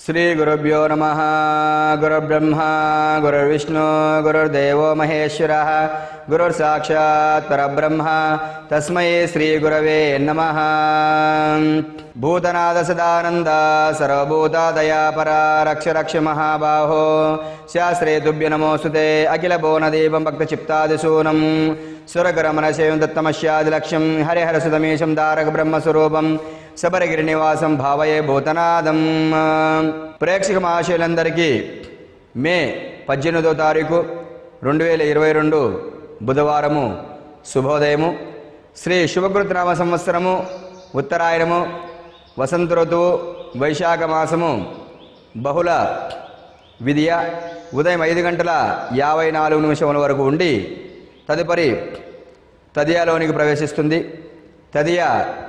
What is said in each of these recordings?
శ్రీగురుభ్యో నమ గురుర్బ్రహ్మ గురుర్విష్ణు గురుర్దేవో మహేశ్వర గురుర్సాక్షాత్ పరబ్రహ్మ తస్మై శ్రీగురవే నమ భూతనాద సదానంద సర్వభూతాదయాపరా రక్ష రక్ష మహాబాహో శాస్త్రే తుభ్య నమోస్తుతే అఖిల భువనదేవం భక్తచిత్తాదిశూనం సురగరమణ సేవం దత్తమశ్యాదిలక్ష్యం హరిహరసుతమేశం దారక బ్రహ్మస్వరూపం శబరగిరి నివాసం భావయే భూతనాదం ప్రేక్షక మహాశయులందరికీ మే పద్దెనిమిదో తారీఖు రెండు వేల ఇరవై రెండు బుధవారము శుభోదయము శ్రీ శుభకృతనామ సంవత్సరము ఉత్తరాయణము వసంత ఋతువు వైశాఖ మాసము బహుళ విధియ ఉదయం ఐదు గంటల యాభై నాలుగు నిమిషముల వరకు ఉండి తదుపరి తదియాలోనికి ప్రవేశిస్తుంది తదియ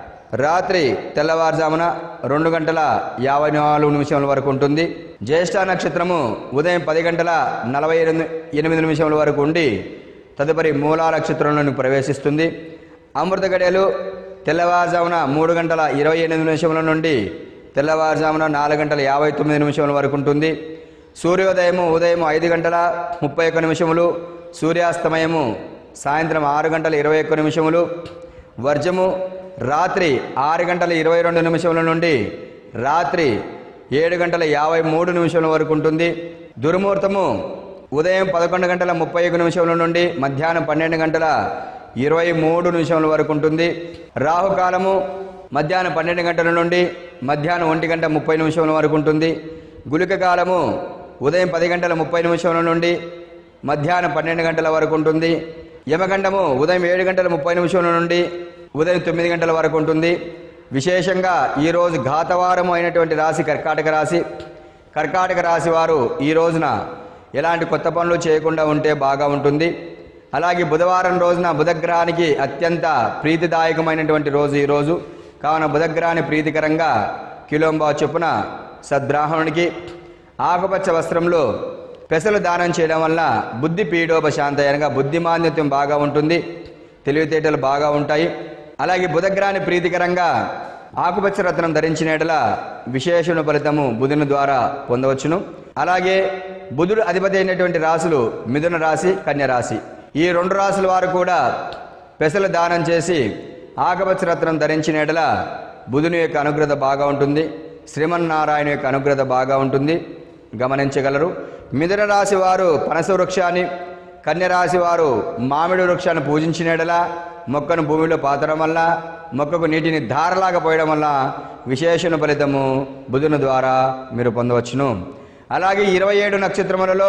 రాత్రి తెల్లవారుజామున రెండు గంటల యాభై నాలుగు నిమిషముల వరకు ఉంటుంది జ్యేష్ఠ నక్షత్రము ఉదయం పది గంటల నలభై ఎనిమిది ఎనిమిది నిమిషముల వరకు ఉండి తదుపరి మూలా నక్షత్రంలోనికి ప్రవేశిస్తుంది అమృత గడియలు తెల్లవారుజామున మూడు గంటల ఇరవై ఎనిమిది నిమిషముల నుండి తెల్లవారుజామున నాలుగు గంటల యాభై తొమ్మిది నిమిషముల వరకు ఉంటుంది సూర్యోదయము ఉదయం ఐదు గంటల ముప్పై ఒక్క నిమిషములు సూర్యాస్తమయము సాయంత్రం ఆరు గంటల ఇరవై ఒక్క నిమిషములు వర్జము రాత్రి ఆరు గంటల ఇరవై రెండు నిమిషముల నుండి రాత్రి ఏడు గంటల యాభై మూడు నిమిషముల వరకు ఉంటుంది దుర్ముహూర్తము ఉదయం పదకొండు గంటల ముప్పై ఒక నిమిషముల నుండి మధ్యాహ్నం పన్నెండు గంటల ఇరవై మూడు నిమిషముల వరకు ఉంటుంది రాహుకాలము మధ్యాహ్నం పన్నెండు గంటల నుండి మధ్యాహ్నం ఒంటి గంట ముప్పై నిమిషముల వరకు ఉంటుంది గుళిక కాలము ఉదయం పది గంటల ముప్పై నిమిషముల నుండి మధ్యాహ్నం పన్నెండు గంటల వరకు ఉంటుంది యమగండము ఉదయం ఏడు గంటల ముప్పై నిమిషముల నుండి ఉదయం తొమ్మిది గంటల వరకు ఉంటుంది విశేషంగా ఈరోజు ఘాతవారము అయినటువంటి రాశి కర్కాటక రాశి కర్కాటక రాశి వారు ఈ రోజున ఎలాంటి కొత్త పనులు చేయకుండా ఉంటే బాగా ఉంటుంది అలాగే బుధవారం రోజున బుధగ్రహానికి అత్యంత ప్రీతిదాయకమైనటువంటి రోజు ఈ రోజు కావున బుధగ్రహాన్ని ప్రీతికరంగా కిలోంబా చొప్పున సద్బ్రాహ్మణునికి ఆకుపచ్చ వస్త్రంలో పెసలు దానం చేయడం వల్ల బుద్ధి పీడోపశాంత అనగా బుద్ధిమాన్యత్వం బాగా ఉంటుంది తెలివితేటలు బాగా ఉంటాయి అలాగే బుధగ్రహాన్ని ప్రీతికరంగా ఆకుపచ్చ రత్నం ధరించిన ఎడల విశేషణ ఫలితము బుధుని ద్వారా పొందవచ్చును అలాగే బుధుడు అధిపతి అయినటువంటి రాశులు మిథున రాశి కన్య రాశి ఈ రెండు రాశుల వారు కూడా పెసలు దానం చేసి ఆకుపచ్చ రత్నం ధరించిన ఎడల బుధుని యొక్క అనుగ్రత బాగా ఉంటుంది శ్రీమన్నారాయణ యొక్క అనుగ్రత బాగా ఉంటుంది గమనించగలరు మిథున రాశి వారు పనస వృక్షాన్ని కన్యరాశి వారు మామిడి వృక్షాన్ని పూజించిన ఎడల మొక్కను భూమిలో పాతడం వల్ల మొక్కకు నీటిని ధారలాగా పోయడం వల్ల విశేషణ ఫలితము బుధుని ద్వారా మీరు పొందవచ్చును అలాగే ఇరవై ఏడు నక్షత్రములలో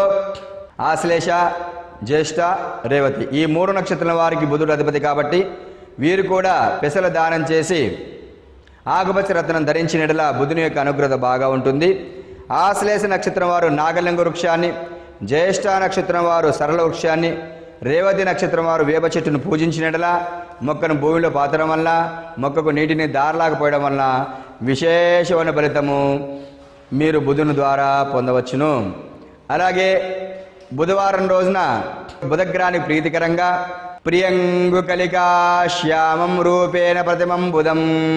ఆశ్లేష జ్యేష్ఠ రేవతి ఈ మూడు నక్షత్రాల వారికి బుధుడు అధిపతి కాబట్టి వీరు కూడా పెసల దానం చేసి ఆకుపచ్చ రత్నం ధరించిన ఎడల బుధుని యొక్క అనుగ్రత బాగా ఉంటుంది ఆశ్లేష నక్షత్రం వారు నాగలింగ వృక్షాన్ని జ్యేష్ఠ నక్షత్రం వారు సరళ వృక్షాన్ని రేవతి నక్షత్రం వారు వేప చెట్టును పూజించిన ఎడల మొక్కను భూమిలో పాతడం వల్ల మొక్కకు నీటిని దారలాగా పోయడం వల్ల విశేషమైన ఫలితము మీరు బుధుని ద్వారా పొందవచ్చును అలాగే బుధవారం రోజున బుధగ్రహాన్ని ప్రీతికరంగా ప్రియంగు కలికా శ్యామం రూపేణ ప్రతిమం బుధం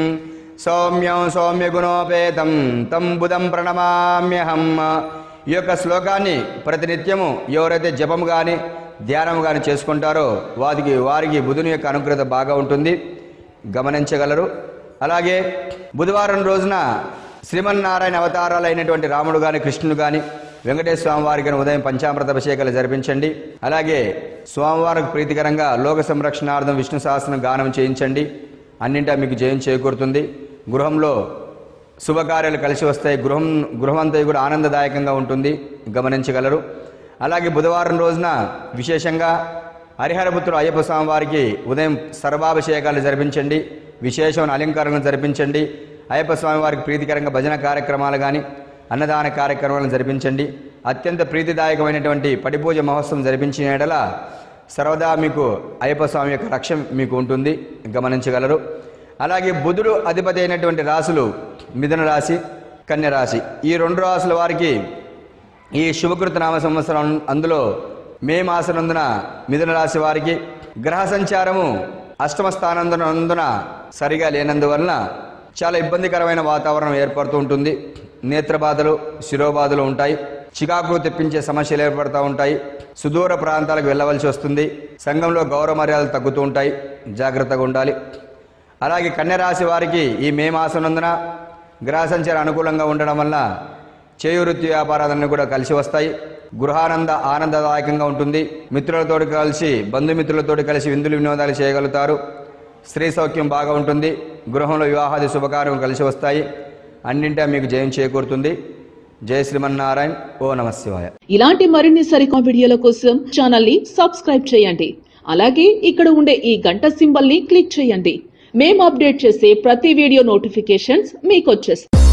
సౌమ్యం సౌమ్య గుణోపేతం తం బుధం ప్రణమామ్యహం ఈ యొక్క శ్లోకాన్ని ప్రతినిత్యము ఎవరైతే జపం కానీ ధ్యానం కానీ చేసుకుంటారో వారికి వారికి బుధుని యొక్క అనుగ్రత బాగా ఉంటుంది గమనించగలరు అలాగే బుధవారం రోజున శ్రీమన్నారాయణ అవతారాలు అయినటువంటి రాముడు కానీ కృష్ణుడు కానీ వెంకటేశ్వర స్వామివారి కానీ ఉదయం పంచామృత అభిషేకాలు జరిపించండి అలాగే స్వామివారికి ప్రీతికరంగా లోక సంరక్షణార్థం విష్ణు సహస్రం గానం చేయించండి అన్నింటా మీకు జయం చేకూరుతుంది గృహంలో శుభకార్యాలు కలిసి వస్తాయి గృహం గృహమంతా కూడా ఆనందదాయకంగా ఉంటుంది గమనించగలరు అలాగే బుధవారం రోజున విశేషంగా హరిహరపుత్రుడు అయ్యప్ప స్వామి వారికి ఉదయం సర్వాభిషేకాలు జరిపించండి విశేషమైన అలంకరణలు జరిపించండి అయ్యప్ప స్వామి వారికి ప్రీతికరంగా భజన కార్యక్రమాలు కానీ అన్నదాన కార్యక్రమాలను జరిపించండి అత్యంత ప్రీతిదాయకమైనటువంటి పడిపూజ మహోత్సవం జరిపించిన ఎడల సర్వదా మీకు అయ్యప్ప స్వామి యొక్క రక్ష మీకు ఉంటుంది గమనించగలరు అలాగే బుధుడు అధిపతి అయినటువంటి రాశులు మిథున రాశి కన్య రాశి ఈ రెండు రాశుల వారికి ఈ శుభకృత నామ సంవత్సరం అందులో మే మాసనందున మిథున రాశి వారికి గ్రహ సంచారము అష్టమ స్థానందున సరిగా లేనందువలన చాలా ఇబ్బందికరమైన వాతావరణం ఏర్పడుతూ ఉంటుంది నేత్రబాధలు శిరోబాధలు ఉంటాయి చికాకు తెప్పించే సమస్యలు ఏర్పడతా ఉంటాయి సుదూర ప్రాంతాలకు వెళ్ళవలసి వస్తుంది సంఘంలో గౌరవ మర్యాదలు తగ్గుతూ ఉంటాయి జాగ్రత్తగా ఉండాలి అలాగే కన్యరాశి వారికి ఈ మే మాసనందున గ్రహ సంచారం అనుకూలంగా ఉండడం వల్ల చేయు వృత్తి వ్యాపారాలన్నీ కూడా కలిసి వస్తాయి గృహానంద ఆనందదాయకంగా ఉంటుంది మిత్రులతో కలిసి బంధుమిత్రులతో కలిసి విందులు వినోదాలు చేయగలుగుతారు స్త్రీ సౌఖ్యం బాగా ఉంటుంది గృహంలో వివాహాది శుభకార్యం కలిసి వస్తాయి అన్నింటా మీకు జయం చేకూరుతుంది జయ శ్రీమన్నారాయణ ఓ నమ శివాయ ఇలాంటి మరిన్ని సరికొత్త వీడియోల కోసం ఛానల్ ని సబ్స్క్రైబ్ చేయండి అలాగే ఇక్కడ ఉండే ఈ గంట సింబల్ ని క్లిక్ చేయండి మేము అప్డేట్ చేసే ప్రతి వీడియో నోటిఫికేషన్స్ మీకు వచ్చేస్తాయి